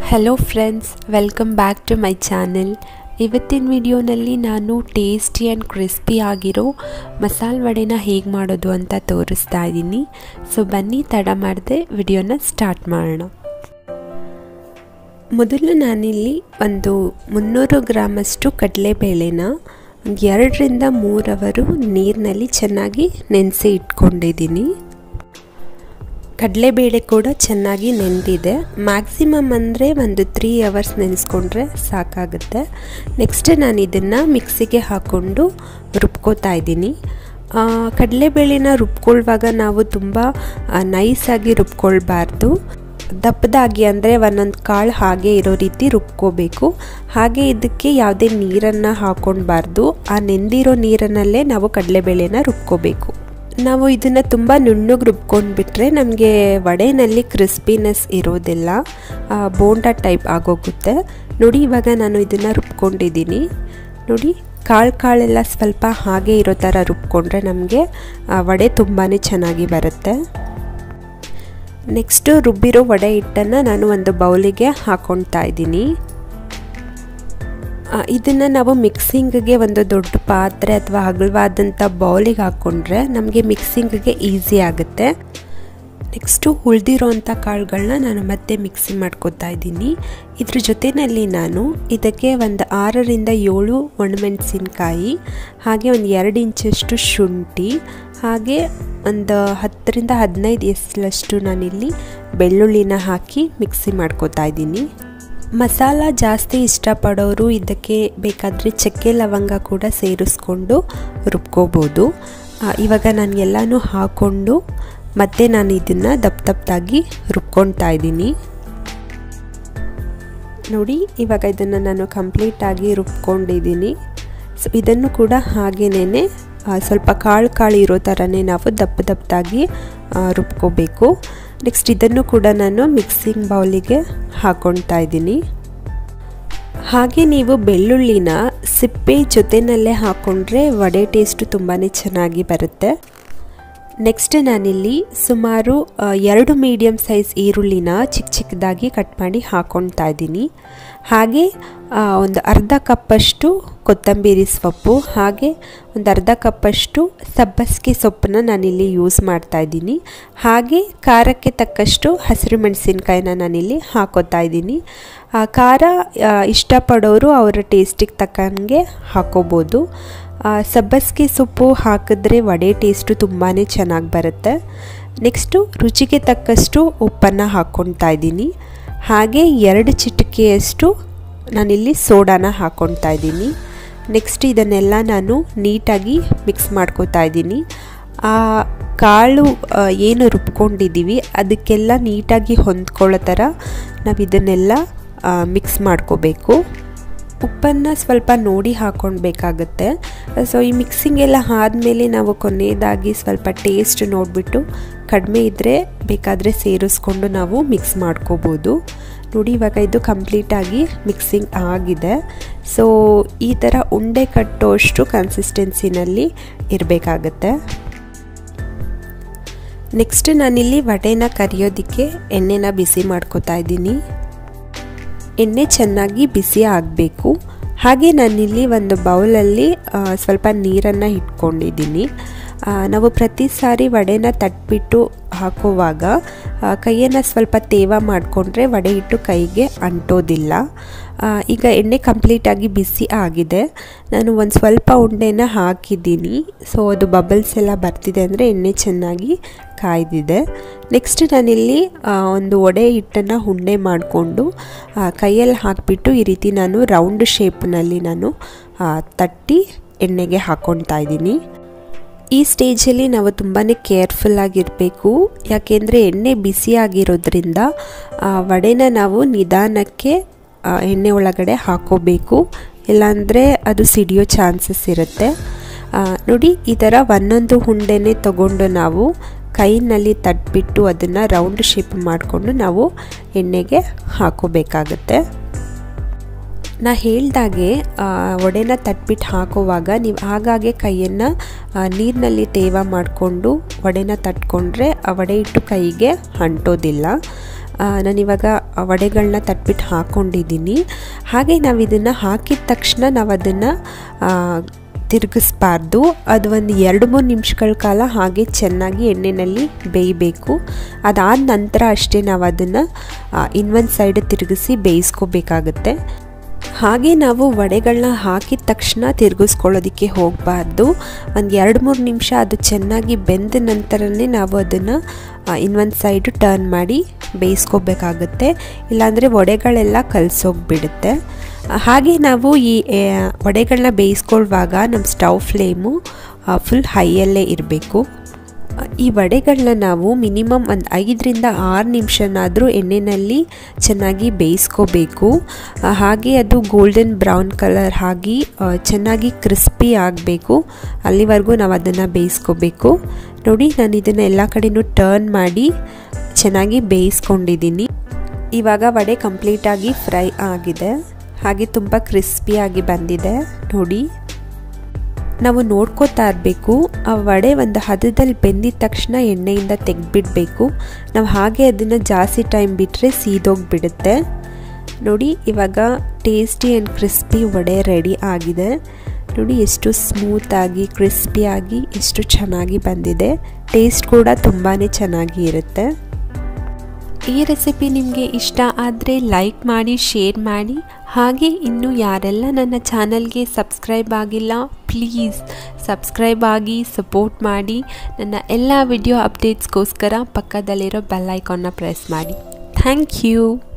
hello friends welcome back to my channel ಇವತ್ತಿನ ವಿಡಿಯೋನಲ್ಲಿ ನಾನು ಟೇಸ್ಟಿ ಆ್ಯಂಡ್ ಕ್ರಿಸ್ಪಿ ಆಗಿರೋ ಮಸಾಲೆ ವಡೆನ ಹೇಗೆ ಮಾಡೋದು ಅಂತ ತೋರಿಸ್ತಾ ಇದ್ದೀನಿ ಸೊ ಬನ್ನಿ ತಡ ಮಾಡದೆ ವಿಡಿಯೋನ ಸ್ಟಾರ್ಟ್ ಮಾಡೋಣ ಮೊದಲು ನಾನಿಲ್ಲಿ ಒಂದು ಮುನ್ನೂರು ಗ್ರಾಮಷ್ಟು ಕಡಲೆಬೇಳೆನ ಒಂದು ಎರಡರಿಂದ ಮೂರು ಅವರು ನೀರಿನಲ್ಲಿ ಚೆನ್ನಾಗಿ ನೆನೆಸಿ ಇಟ್ಕೊಂಡಿದ್ದೀನಿ ಕಡಲೆಬೇಳೆ ಕೂಡ ಚೆನ್ನಾಗಿ ನೆಂದಿದೆ ಮ್ಯಾಕ್ಸಿಮಮ್ ಅಂದರೆ ಒಂದು ತ್ರೀ ಅವರ್ಸ್ ನೆನೆಸ್ಕೊಂಡ್ರೆ ಸಾಕಾಗುತ್ತೆ ನೆಕ್ಸ್ಟ್ ನಾನು ಇದನ್ನು ಮಿಕ್ಸಿಗೆ ಹಾಕ್ಕೊಂಡು ರುಬ್ಕೋತಾ ಇದ್ದೀನಿ ಕಡಲೆಬೇಳೆನ ರುಬ್ಕೊಳ್ಳುವಾಗ ನಾವು ತುಂಬ ನೈಸಾಗಿ ರುಬ್ಕೊಳ್ಬಾರ್ದು ದಪ್ಪದಾಗಿ ಅಂದರೆ ಒಂದೊಂದು ಕಾಳು ಹಾಗೆ ಇರೋ ರೀತಿ ರುಬ್ಕೋಬೇಕು ಹಾಗೆ ಇದಕ್ಕೆ ಯಾವುದೇ ನೀರನ್ನು ಹಾಕ್ಕೊಳ್ಬಾರ್ದು ಆ ನೆಂದಿರೋ ನೀರನ್ನಲ್ಲೇ ನಾವು ಕಡಲೆಬೇಳೆನ ರುಬ್ಕೋಬೇಕು ನಾವು ಇದನ್ನು ತುಂಬ ನುಣ್ಣಗೆ ರುಬ್ಕೊಂಡ್ಬಿಟ್ರೆ ನಮಗೆ ವಡೆನಲ್ಲಿ ಕ್ರಿಸ್ಪಿನೆಸ್ ಇರೋದಿಲ್ಲ ಬೋಂಡಾ ಟೈಪ್ ಆಗೋಗುತ್ತೆ ನೋಡಿ ಇವಾಗ ನಾನು ಇದನ್ನು ರುಬ್ಕೊಂಡಿದ್ದೀನಿ ನೋಡಿ ಕಾಳು ಕಾಳೆಲ್ಲ ಸ್ವಲ್ಪ ಹಾಗೆ ಇರೋ ಥರ ರುಬ್ಕೊಂಡ್ರೆ ನಮಗೆ ವಡೆ ತುಂಬಾ ಚೆನ್ನಾಗಿ ಬರುತ್ತೆ ನೆಕ್ಸ್ಟು ರುಬ್ಬಿರೋ ವಡೆ ಹಿಟ್ಟನ್ನು ನಾನು ಒಂದು ಬೌಲಿಗೆ ಹಾಕ್ಕೊಳ್ತಾ ಇದ್ದೀನಿ ಇದನ್ನು ನಾವು ಮಿಕ್ಸಿಂಗ್ಗೆ ಒಂದು ದೊಡ್ಡ ಪಾತ್ರೆ ಅಥವಾ ಅಗಲವಾದಂಥ ಬೌಲಿಗೆ ಹಾಕ್ಕೊಂಡ್ರೆ ನಮಗೆ ಮಿಕ್ಸಿಂಗ್ಗೆ ಈಸಿ ಆಗುತ್ತೆ ನೆಕ್ಸ್ಟು ಉಳಿದಿರೋಂಥ ಕಾಳುಗಳನ್ನ ನಾನು ಮತ್ತೆ ಮಿಕ್ಸಿ ಮಾಡ್ಕೋತಾ ಇದ್ದೀನಿ ಇದ್ರ ಜೊತೆಯಲ್ಲಿ ನಾನು ಇದಕ್ಕೆ ಒಂದು ಆರರಿಂದ ಏಳು ಒಣಮೆಣಸಿನ್ಕಾಯಿ ಹಾಗೆ ಒಂದು ಎರಡು ಇಂಚಷ್ಟು ಶುಂಠಿ ಹಾಗೆ ಒಂದು ಹತ್ತರಿಂದ ಹದಿನೈದು ಎಸ್ಲಷ್ಟು ನಾನಿಲ್ಲಿ ಬೆಳ್ಳುಳ್ಳಿನ ಹಾಕಿ ಮಿಕ್ಸಿ ಮಾಡ್ಕೋತಾ ಇದ್ದೀನಿ ಮಸಾಲ ಜಾಸ್ತಿ ಇಷ್ಟಪಡೋರು ಇದಕ್ಕೆ ಬೇಕಾದರೆ ಚಕ್ಕೆ ಲವಂಗ ಕೂಡ ಸೇರಿಸ್ಕೊಂಡು ರುಬ್ಕೋಬೋದು ಇವಾಗ ನಾನು ಎಲ್ಲನೂ ಹಾಕ್ಕೊಂಡು ಮತ್ತೆ ನಾನು ಇದನ್ನು ದಪ್ಪ ದಪ್ಪದಾಗಿ ರುಬ್ಕೊಳ್ತಾ ಇದ್ದೀನಿ ನೋಡಿ ಇವಾಗ ಇದನ್ನು ನಾನು ಕಂಪ್ಲೀಟಾಗಿ ರುಬ್ಕೊಂಡಿದ್ದೀನಿ ಸೊ ಇದನ್ನು ಕೂಡ ಹಾಗೇನೇ ಸ್ವಲ್ಪ ಕಾಳು ಕಾಳು ಇರೋ ಥರನೇ ನಾವು ದಪ್ಪ ದಪ್ಪದಾಗಿ ರುಬ್ಕೋಬೇಕು ನೆಕ್ಸ್ಟ್ ಇದನ್ನು ಕೂಡ ನಾನು ಮಿಕ್ಸಿಂಗ್ ಬೌಲಿಗೆ ಹಾಕ್ಕೊಳ್ತಾ ಇದ್ದೀನಿ ಹಾಗೆ ನೀವು ಬೆಳ್ಳುಳ್ಳಿನ ಸಿಪ್ಪೆ ಜೊತೆಯಲ್ಲೇ ಹಾಕ್ಕೊಂಡ್ರೆ ವಡೆ ಟೇಸ್ಟು ತುಂಬಾ ಚೆನ್ನಾಗಿ ಬರುತ್ತೆ ನೆಕ್ಸ್ಟ್ ನಾನಿಲ್ಲಿ ಸುಮಾರು ಎರಡು ಮೀಡಿಯಮ್ ಸೈಜ್ ಈರುಳ್ಳಿನ ಚಿಕ್ಕ ಚಿಕ್ಕದಾಗಿ ಕಟ್ ಮಾಡಿ ಹಾಕ್ಕೊಳ್ತಾ ಇದ್ದೀನಿ ಹಾಗೆ ಒಂದು ಅರ್ಧ ಕಪ್ಪಷ್ಟು ಕೊತ್ತಂಬರಿ ಸೊಪ್ಪು ಹಾಗೆ ಒಂದು ಅರ್ಧ ಕಪ್ಪಷ್ಟು ಸಬ್ಬಸಿಗೆ ಸೊಪ್ಪನ್ನ ನಾನಿಲ್ಲಿ ಯೂಸ್ ಮಾಡ್ತಾ ಇದ್ದೀನಿ ಹಾಗೆ ಖಾರಕ್ಕೆ ತಕ್ಕಷ್ಟು ಹಸಿರು ಮೆಣಸಿನ್ಕಾಯಿನ ನಾನಿಲ್ಲಿ ಹಾಕೋತಾ ಇದ್ದೀನಿ ಖಾರ ಇಷ್ಟಪಡೋರು ಅವರ ಟೇಸ್ಟಿಗೆ ತಕ್ಕಂಗೆ ಹಾಕೋಬೋದು ಸಬ್ಬಸಿಗೆ ಸೊಪ್ಪು ಹಾಕಿದ್ರೆ ವಡೆ ಟೇಸ್ಟು ತುಂಬಾ ಚೆನ್ನಾಗಿ ಬರುತ್ತೆ ನೆಕ್ಸ್ಟು ರುಚಿಗೆ ತಕ್ಕಷ್ಟು ಉಪ್ಪನ್ನು ಹಾಕ್ಕೊಳ್ತಾ ಇದ್ದೀನಿ ಹಾಗೆ ಎರಡು ಚಿಟಿಕೆಯಷ್ಟು ನಾನಿಲ್ಲಿ ಸೋಡಾನ ಹಾಕ್ಕೊಳ್ತಾ ಇದ್ದೀನಿ ನೆಕ್ಸ್ಟ್ ಇದನ್ನೆಲ್ಲ ನಾನು ನೀಟಾಗಿ ಮಿಕ್ಸ್ ಮಾಡ್ಕೋತಾ ಇದ್ದೀನಿ ಆ ಕಾಳು ಏನು ರುಬ್ಕೊಂಡಿದ್ದೀವಿ ಅದಕ್ಕೆಲ್ಲ ನೀಟಾಗಿ ಹೊಂದ್ಕೊಳ್ಳೋ ಥರ ನಾವು ಇದನ್ನೆಲ್ಲ ಮಿಕ್ಸ್ ಮಾಡ್ಕೋಬೇಕು ಉಪ್ಪನ್ನು ಸ್ವಲ್ಪ ನೋಡಿ ಹಾಕ್ಕೊಳ್ಬೇಕಾಗತ್ತೆ ಸೊ ಈ ಮಿಕ್ಸಿಂಗ್ ಎಲ್ಲ ಆದಮೇಲೆ ನಾವು ಕೊನೆಯದಾಗಿ ಸ್ವಲ್ಪ ಟೇಸ್ಟ್ ನೋಡಿಬಿಟ್ಟು ಕಡಿಮೆ ಇದ್ದರೆ ಬೇಕಾದರೆ ಸೇರಿಸ್ಕೊಂಡು ನಾವು ಮಿಕ್ಸ್ ಮಾಡ್ಕೋಬೋದು ನೋಡಿ ಇವಾಗ ಇದು ಕಂಪ್ಲೀಟಾಗಿ ಮಿಕ್ಸಿಂಗ್ ಆಗಿದೆ ಸೊ ಈ ಥರ ಉಂಡೆ ಕಟ್ಟೋಷ್ಟು ಕನ್ಸಿಸ್ಟೆನ್ಸಿನಲ್ಲಿ ಇರಬೇಕಾಗತ್ತೆ ನೆಕ್ಸ್ಟ್ ನಾನಿಲ್ಲಿ ವಡೆನ ಕರಿಯೋದಕ್ಕೆ ಎಣ್ಣೆನ ಬಿಸಿ ಮಾಡ್ಕೋತಾ ಇದ್ದೀನಿ ಎಣ್ಣೆ ಚೆನ್ನಾಗಿ ಬಿಸಿ ಆಗಬೇಕು ಹಾಗೆ ನಾನಿಲ್ಲಿ ಒಂದು ಬೌಲಲ್ಲಿ ಸ್ವಲ್ಪ ನೀರನ್ನು ಇಟ್ಕೊಂಡಿದ್ದೀನಿ ನಾವು ಪ್ರತಿ ಸಾರಿ ವಡೆನ ತಟ್ಬಿಟ್ಟು ಹಾಕುವಾಗ ಕೈಯನ್ನು ಸ್ವಲ್ಪ ತೇವ ಮಾಡಿಕೊಂಡ್ರೆ ವಡೆ ಹಿಟ್ಟು ಕೈಗೆ ಅಂಟೋದಿಲ್ಲ ಈಗ ಎಣ್ಣೆ ಕಂಪ್ಲೀಟಾಗಿ ಬಿಸಿ ಆಗಿದೆ ನಾನು ಒಂದು ಸ್ವಲ್ಪ ಉಂಡೆನ ಹಾಕಿದ್ದೀನಿ ಸೊ ಅದು ಬಬಲ್ಸ್ ಎಲ್ಲ ಬರ್ತಿದೆ ಅಂದರೆ ಎಣ್ಣೆ ಚೆನ್ನಾಗಿ ಕಾಯ್ದಿದೆ ನೆಕ್ಸ್ಟ್ ನಾನಿಲ್ಲಿ ಒಂದು ಒಡೆ ಹಿಟ್ಟನ್ನು ಉಂಡೆ ಮಾಡಿಕೊಂಡು ಕೈಯಲ್ಲಿ ಹಾಕಿಬಿಟ್ಟು ಈ ರೀತಿ ನಾನು ರೌಂಡ್ ಶೇಪ್ನಲ್ಲಿ ನಾನು ತಟ್ಟಿ ಎಣ್ಣೆಗೆ ಹಾಕ್ಕೊಳ್ತಾ ಇದ್ದೀನಿ ಈ ಸ್ಟೇಜಲ್ಲಿ ನಾವು ತುಂಬಾ ಕೇರ್ಫುಲ್ಲಾಗಿರಬೇಕು ಯಾಕೆಂದರೆ ಎಣ್ಣೆ ಬಿಸಿಯಾಗಿರೋದ್ರಿಂದ ವಡೆನ ನಾವು ನಿಧಾನಕ್ಕೆ ಎಣ್ಣೆ ಒಳಗಡೆ ಹಾಕೋಬೇಕು ಇಲ್ಲಾಂದರೆ ಅದು ಸಿಡಿಯೋ ಚಾನ್ಸಸ್ ಇರುತ್ತೆ ನೋಡಿ ಈ ಥರ ಒಂದೊಂದು ಹುಂಡೆನೇ ತಗೊಂಡು ನಾವು ಕೈನಲ್ಲಿ ತಟ್ಬಿಟ್ಟು ಅದನ್ನು ರೌಂಡ್ ಶೇಪ್ ಮಾಡಿಕೊಂಡು ನಾವು ಎಣ್ಣೆಗೆ ಹಾಕೋಬೇಕಾಗತ್ತೆ ನಾ ಹೇಳ್ದಾಗೆ ಒಡೆನ ತಟ್ಬಿಟ್ಟು ಹಾಕುವಾಗ ನೀವು ಆಗಾಗೆ ಕೈಯನ್ನು ನೀರಿನಲ್ಲಿ ತೇವ ಮಾಡಿಕೊಂಡು ವಡೆನ ತಟ್ಕೊಂಡ್ರೆ ಆ ವಡೆ ಇಟ್ಟು ಕೈಗೆ ಅಂಟೋದಿಲ್ಲ ನಾನಿವಾಗ ವಡೆಗಳನ್ನ ತಟ್ಬಿಟ್ಟು ಹಾಕ್ಕೊಂಡಿದ್ದೀನಿ ಹಾಗೆ ನಾವು ಇದನ್ನು ಹಾಕಿದ ತಕ್ಷಣ ನಾವು ಅದನ್ನು ತಿರುಗಿಸ್ಬಾರ್ದು ಅದು ಒಂದು ಎರಡು ಮೂರು ನಿಮಿಷಗಳ ಕಾಲ ಹಾಗೆ ಚೆನ್ನಾಗಿ ಎಣ್ಣೆಯಲ್ಲಿ ಬೇಯಬೇಕು ಅದಾದ ನಂತರ ಅಷ್ಟೇ ನಾವು ಅದನ್ನು ಇನ್ನೊಂದು ಸೈಡ್ ತಿರುಗಿಸಿ ಬೇಯಿಸ್ಕೋಬೇಕಾಗುತ್ತೆ ಹಾಗೆ ನಾವು ವಡೆಗಳನ್ನ ಹಾಕಿದ ತಕ್ಷಣ ತಿರುಗಿಸ್ಕೊಳ್ಳೋದಕ್ಕೆ ಹೋಗಬಾರ್ದು ಒಂದು ಎರಡು ಮೂರು ನಿಮಿಷ ಅದು ಚೆನ್ನಾಗಿ ಬೆಂದ ನಂತರನೇ ನಾವು ಅದನ್ನು ಇನ್ನೊಂದು ಸೈಡು ಟರ್ನ್ ಮಾಡಿ ಬೇಯಿಸ್ಕೋಬೇಕಾಗುತ್ತೆ ಇಲ್ಲಾಂದರೆ ವಡೆಗಳೆಲ್ಲ ಕಲಸೋಗ್ಬಿಡುತ್ತೆ ಹಾಗೆ ನಾವು ಈ ವಡೆಗಳನ್ನ ಬೇಯಿಸ್ಕೊಳ್ಳುವಾಗ ನಮ್ಮ ಸ್ಟವ್ ಫ್ಲೇಮು ಫುಲ್ ಹೈಯಲ್ಲೇ ಇರಬೇಕು ಈ ವಡೆಗಳನ್ನ ನಾವು ಮಿನಿಮಮ್ ಒಂದು ಐದರಿಂದ ಆರು ನಿಮಿಷನಾದರೂ ಎಣ್ಣೆಯಲ್ಲಿ ಚೆನ್ನಾಗಿ ಬೇಯಿಸ್ಕೋಬೇಕು ಹಾಗೆ ಅದು ಗೋಲ್ಡನ್ ಬ್ರೌನ್ ಕಲರ್ ಆಗಿ ಚೆನ್ನಾಗಿ ಕ್ರಿಸ್ಪಿ ಆಗಬೇಕು ಅಲ್ಲಿವರೆಗೂ ನಾವು ಅದನ್ನು ಬೇಯಿಸ್ಕೋಬೇಕು ನೋಡಿ ನಾನು ಇದನ್ನು ಎಲ್ಲ ಕಡೆಯೂ ಟರ್ನ್ ಮಾಡಿ ಚೆನ್ನಾಗಿ ಬೇಯಿಸ್ಕೊಂಡಿದ್ದೀನಿ ಇವಾಗ ವಡೆ ಕಂಪ್ಲೀಟಾಗಿ ಫ್ರೈ ಆಗಿದೆ ಹಾಗೆ ತುಂಬ ಕ್ರಿಸ್ಪಿಯಾಗಿ ಬಂದಿದೆ ನೋಡಿ ನಾವು ನೋಡ್ಕೋತಾ ಇರಬೇಕು ಆ ವಡೆ ಒಂದು ಹದದಲ್ಲಿ ಬೆಂದಿದ ತಕ್ಷಣ ಎಣ್ಣೆಯಿಂದ ತೆಗೆದ್ಬಿಡಬೇಕು ನಾವು ಹಾಗೆ ಅದನ್ನು ಜಾಸ್ತಿ ಟೈಮ್ ಬಿಟ್ಟರೆ ಸೀದೋಗಿಬಿಡುತ್ತೆ ನೋಡಿ ಇವಾಗ tasty and crispy vada ready ಆಗಿದೆ ನೋಡಿ ಎಷ್ಟು ಸ್ಮೂತಾಗಿ ಕ್ರಿಸ್ಪಿಯಾಗಿ ಎಷ್ಟು ಚೆನ್ನಾಗಿ ಬಂದಿದೆ ಟೇಸ್ಟ್ ಕೂಡ ತುಂಬಾ ಚೆನ್ನಾಗಿ ಇರುತ್ತೆ ಈ ರೆಸಿಪಿ ನಿಮಗೆ ಇಷ್ಟ ಆದರೆ ಲೈಕ್ ಮಾಡಿ ಶೇರ್ ಮಾಡಿ ಹಾಗೆ ಇನ್ನು ಯಾರೆಲ್ಲ ನನ್ನ ಚಾನಲ್ಗೆ ಸಬ್ಸ್ಕ್ರೈಬ್ ಆಗಿಲ್ಲ ಪ್ಲೀಸ್ ಸಬ್ಸ್ಕ್ರೈಬ್ ಆಗಿ ಸಪೋರ್ಟ್ ಮಾಡಿ ನನ್ನ ಎಲ್ಲ ವಿಡಿಯೋ ಅಪ್ಡೇಟ್ಸ್ಗೋಸ್ಕರ ಪಕ್ಕದಲ್ಲಿರೋ ಬೆಲ್ ಐಕಾನ್ನ ಪ್ರೆಸ್ ಮಾಡಿ ಥ್ಯಾಂಕ್ ಯು